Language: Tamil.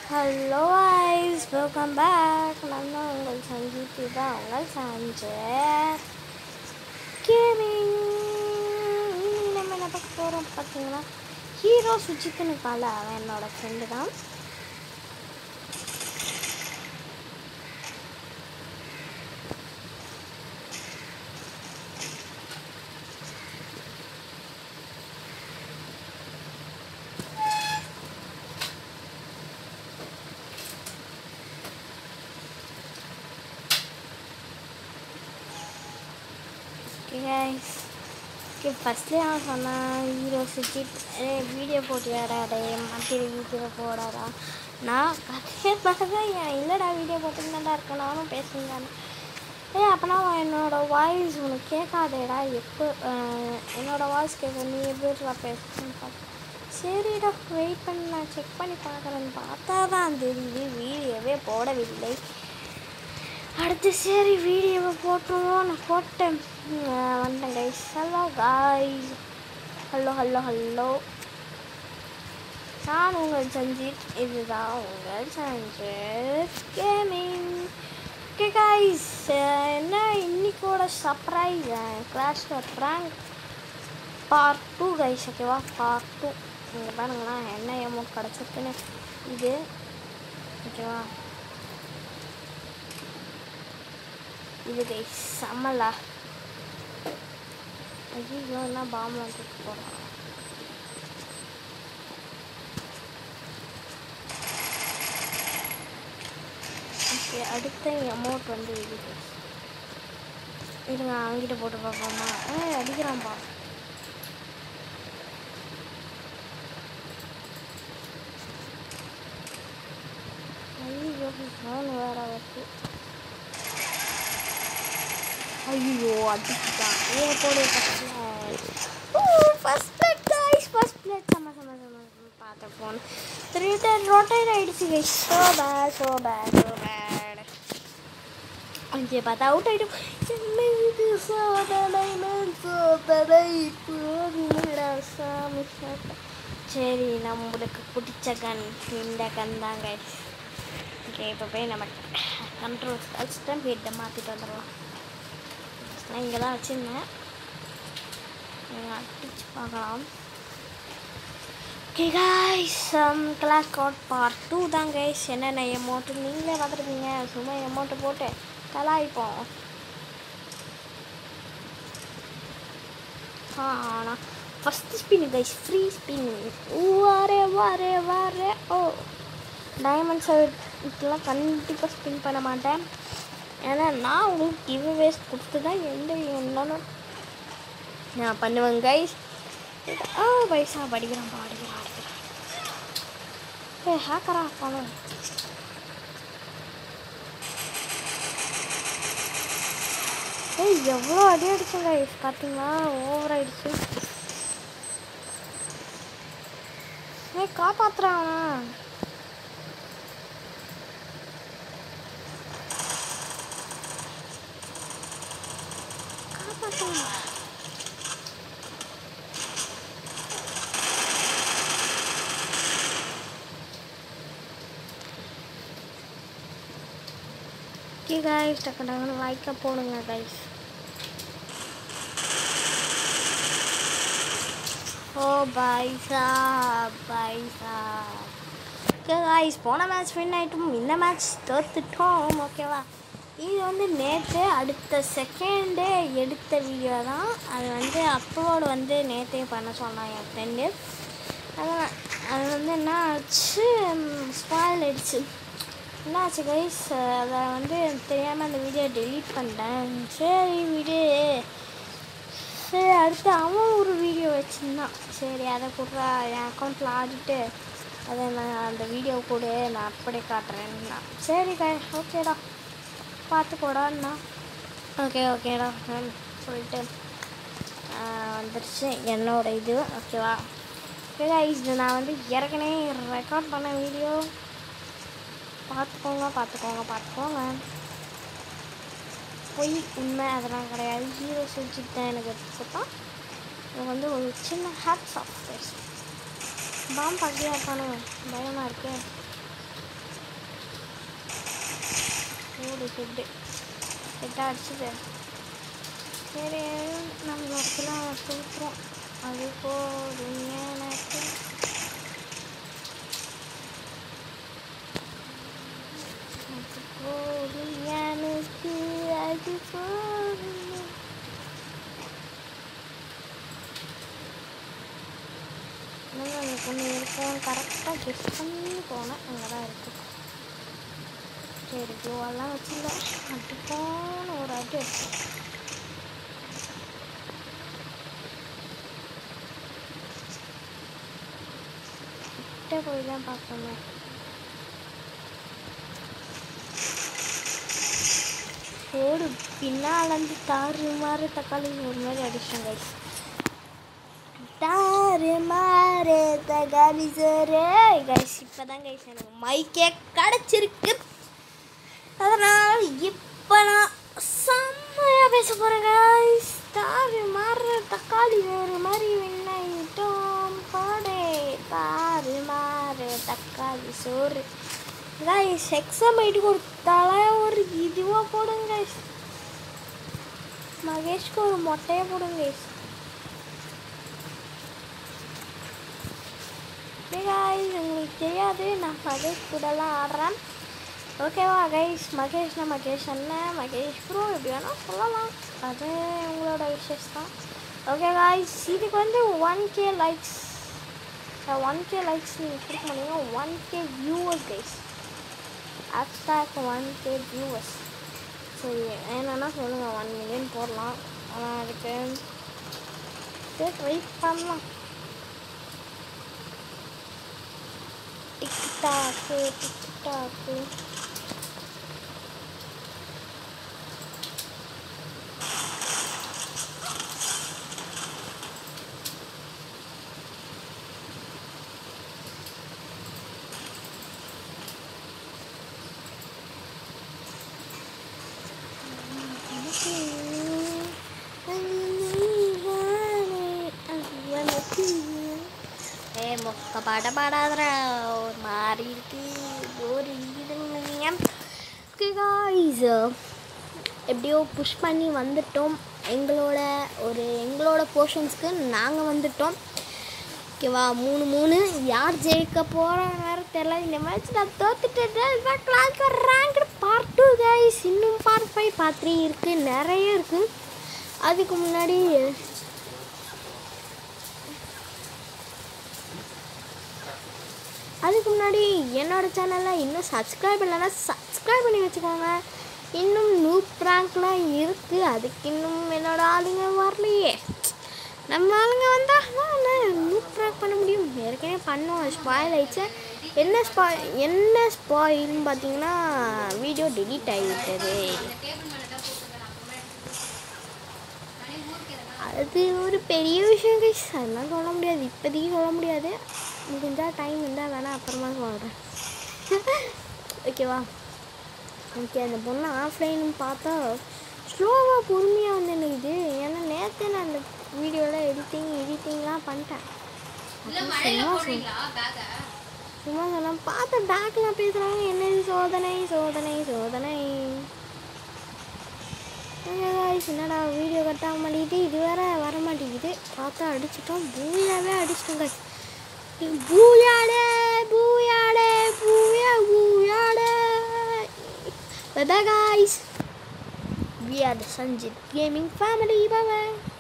ஹலோ ஐஸ் வெல்கம் பேக் நான் தான் உங்கள் சஞ்சித் தான் உங்கள் சஞ்சய் கேமிங் இன்னைக்கு நம்ம என்ன பார்க்க போகிறோம் பார்த்தீங்கன்னா ஹீரோ சுஜித்துன்னு கால அவன் என்னோட ஃப்ரெண்டு தான் ஓகே கைஸ் ஓகே ஃபஸ்ட்லேயே அவன் சொன்னான் ஹீரோ சுஜித் வீடியோ போட்டு வேறாடே மற்ற வீடியோ போடாடா நான் கதையே பார்த்தா ஏன் இல்லைடா வீடியோ போட்டுருந்தாண்டா இருக்கேன் நானும் பேசுகிறேன் ஏ அப்போனா என்னோட வாய்ஸ் உனக்கு கேட்காதேடா எப்போ அஹ், என்னோட வாய்ஸ் கேட்கும் நீ எப்படிடா பேசுன்னு பார்த்து சரிடா வெயிட் பண்ணி நான் செக் பண்ணி பார்க்குறேன்னு பார்த்தா தான் தெரியுது வீடியோவே போடவில்லை அடுத்து சரி வீடியோவை போட்டுருவோம் நான் போட்டேன் உம், வந்தேன் guys hello guys hello hello hello நான் உங்கள் சஞ்சித் இதுதான் உங்கள் சஞ்சித் கேமிங் ஓகே காய்ஸ் என்ன இன்னைக்கோட surprise class prank part two guys ஓகேவா பார்ட் டூ இங்கே பாருங்களா என்ன அமௌண்ட் கிடச்சிருக்குன்னு இது ஓகேவா இது கைஸ் செம்மலா ஐயோ என்ன பாம்பு வந்துட்டு போகிறான் ஓகே அடுத்த அமௌண்ட் வந்து இது guys. இருங்க அவங்கிட்ட போட்டு பார்ப்போமா ஏ அடிக்கிறான்ப்பா ஐயோ ஃபோன் வேற வருது ஐயோ அடிச்சுட்டான் ஏ போடு first blade guys first blade சம சம சம பார்த்த ஃபோன் ரிட்டர்ன் ரொட்டேட் ஆயிடுச்சு guys so bad so bad so bad அங்கே பார்த்தா அவுட் ஆகிடும் என்னது சோதனை மேல் சோதனை போதுமடா சாமி சாத்தா. சரி நம்மளுக்கு பிடிச்ச கன் இந்த கன் தான் கைஸ் ஓகே இப்போ போய் நம்ம கண்ட்ரோல் கழிச்சிட்டேன் வீட்டை மாற்றிட்டு வந்துடலாம் நான் இங்கே தான் வச்சுருந்தேன் நீங்கள் அடிச்சு பார்க்கலாம் okay guys class code part two தான் கைஸ் என்னென்ன எமௌண்ட்டு நீங்களே பார்த்துருப்பீங்க சும்மா எமௌண்ட்டு போட்டு கலாய்ப்போம் ஆ ஆனால் first spin guys free spin வாரே வாரே வாரே ஓ டைமண்ட் சைட் இப்பெல்லாம் கண்டிப்பாக ஸ்பின் பண்ண மாட்டேன் ஏன்னா நான் உங்களுக்கு கிவ் வேஸ்ட் கொடுத்து தான் எந்த என்னன்னு நான் பண்ணுவேன் கைஸ் ஆ பைசா படிக்கிறான் படிக்கிறான் அடிக்கிறான் ஏ ஹேக்கரா பண்ணுவேன் ஏய் எவ்வளோ அடி அடிச்சேன் கைஸ் பார்த்தீங்களா ஓவர் ஆயிடுச்சு ஏய் காப்பாத்துறான் காப்பாத்துறான் ஓகே கைஸ் டக்கு டக்குன்னு லைக்கை போடுங்க கைஸ் ஓ பைசா பைசா ஓகே கைஸ் போன மேட்ச் வின் ஆகிட்டோம் இந்த மேட்ச் தோத்துட்டோம் ஓகேவா இது வந்து நேற்று அடுத்த செகண்டே எடுத்த வீடியோ தான் அது வந்து அப்லோடு வந்து நேற்றே பண்ண சொன்னான் என் ஃப்ரெண்டு அதான் அது வந்து என்ன ஆச்சு ஸ்பாயில் ஆயிடுச்சு என்னாச்சு கைஸ் அதை வந்து தெரியாமல் அந்த வீடியோ டெலீட் பண்ணிட்டேன் சரி விடு சரி அடுத்து அவன் ஒரு வீடியோ வச்சுருந்தான் சரி அதை கொடுறா என் அக்கௌண்ட்டில் ஆடிட்டு அதை நான் அந்த வீடியோ கொடு நான் அப்படியே காட்டுறேன்னா சரி கை ஓகேடா பார்த்துக்கோடான்னா ஓகே ஓகேடா சொல்லிட்டு ஆஹ், வந்துருச்சு என்னோட இது ஓகேவா ஓகே இது நான் வந்து ஏற்கனவே ரெக்கார்ட் பண்ண வீடியோ பார்த்துக்கோங்க பார்த்துக்கோங்க பார்த்துக்கோங்க பொய் உண்மை அதெல்லாம் கிடையாது ஹீரோ சுஜித் தான் எனக்கு எடுத்து கொடுத்தான் எனக்கு வந்து ஒரு சின்ன ஹேட்ஸ் ஆஃப் பாம்பு பட்டியாக இருக்கானு பயமாக இருக்கே ஓடு ஹெட்டு ஹெட்டாக அடிச்சுது சரி நம்ம இடத்துல தூக்குறோம் அது போதும் எனக்கு அது போதும் எனக்கு அது போதும் இன்னும் அந்த பொண்ணு இருக்கும் கரெக்டாக கெஸ் பண்ணி போனேன் அங்கே தான் இருக்கு சரி ப்ளூவெல்லாம் வச்சில்ல அடிப்போன்னு ஒரு அடி அடிச்சேன் கிட்ட போய் தான் பார்க்கணும் ஓடு பின்னால் வந்து தாறு மாறு தக்காளி ஒரு மாதிரி அடிச்சேன் கைஸ் தாறு மாறு தக்காளி சோறு கைஸ் இப்போ தான் கைஸ் எனக்கு மைக்கே கிடச்சிருக்கு அதனால் இப்போ நான் செம்மையாக பேச போகிறேன் கைஸ் தாறு மாறு தக்காளி சோறு மாதிரி விண்ணாயிட்டோம் பாடே தாறு மாறு தக்காளி சோறு கைஸ் எக்ஸாம் ஐடி கொடுத்தாலே ஒரு இதுவாக போடுங்க கைஸ் மகேஷ்க்கு ஒரு மொட்டையை போடுங்க கைஸ் கைஸ் உங்களுக்கு தெரியாது நான் மகேஷ் கூடலாம் ஆடுறேன் ஓகேவா கைஸ் மகேஷ்னா மகேஷ் அண்ணன் மகேஷ் ப்ரோ எப்படி வேணால் சொல்லலாம் அது உங்களோட விஷஸ் தான் ஓகே கைஸ் இதுக்கு வந்து one K likes one K likes நீங்கள் கொடுக்க மாட்டீங்க one K viewers guys hashtag one K viewers சரி என்னென்னா சொல்லுங்கள் ஒன் மில்லியன் போடலாம் ஆனால் அதுக்கு சரி ட்ரை பண்ணலாம் டிக்டாக்கு டிக்டாக்கு ஏ மொக்க பாட பாடாதடா ஒரு மாதிரி இருக்கு போர் அடிக்குதுங்க காய்ஸ் எப்படியோ புஷ் பண்ணி வந்துட்டோம் எங்களோட ஒரு எங்களோட போர்ஷன்ஸ்க்கு நாங்கள் வந்துட்டோம் ஓகேவா மூணு மூணு யார் ஜெயிக்க போகிறாங்க வேறு தெரில இந்த மேட்ச் நான் தோத்துட்டேன் class rank part two guys இன்னும் பார்ட் ஃபைவ் பார்ட் த்ரீ இருக்குது நிறைய இருக்குது அதுக்கு முன்னாடி அதுக்கு முன்னாடி என்னோட சேனலில் இன்னும் சப்ஸ்கிரைப் இல்லைன்னா சப்ஸ்கிரைப் பண்ணி வச்சுக்கோங்க இன்னும் நியூ ப்ராங்க்லாம் இருக்குது அதுக்கு இன்னும் என்னோட ஆளுங்க வரலையே நம்ம ஆளுங்க வந்தால் நியூ ப்ராங்க் பண்ண முடியும் ஏற்கனவே பண்ணோம் ஸ்பாயில் ஆயிடுச்சு என்ன ஸ்பாய் என்ன ஸ்பாயில்னு பார்த்தீங்கன்னா வீடியோ டெலீட் ஆகிவிட்டது அது ஒரு பெரிய விஷயம் கைஸ் அதெல்லாம் சொல்ல முடியாது இப்போதைக்கு சொல்ல முடியாது முடிஞ்சால் டைம் இருந்தால் வேணால் அப்புறமா சொல்கிறேன் ஓகேவா ஓகே அந்த பொண்ணு ஆஃப்லைன் பார்த்தா ஸ்லோவாக பொறுமையாக வந்து எனக்கு இது ஏன்னா நேற்று நான் அந்த வீடியோவில் எடிட்டிங் எடிட்டிங்லாம் பண்ணிட்டேன் சும்மா சொல் சும்மா சொன்னா பார்த்த பேக்லாம் பேசுகிறாங்க என்னது சோதனை சோதனை சோதனை guys, என்னடா வீடியோ கட் ஆக மாட்டேங்குது இது வேற வர மாட்டேங்குது பார்த்தா அடிச்சிட்டோம் பூயாவே அடிச்சிட்டோம் guys. பூயாடே பூயாடே பூயா பூயாடே Bye bye guys. We are the Sanjit Gaming family. Bye bye.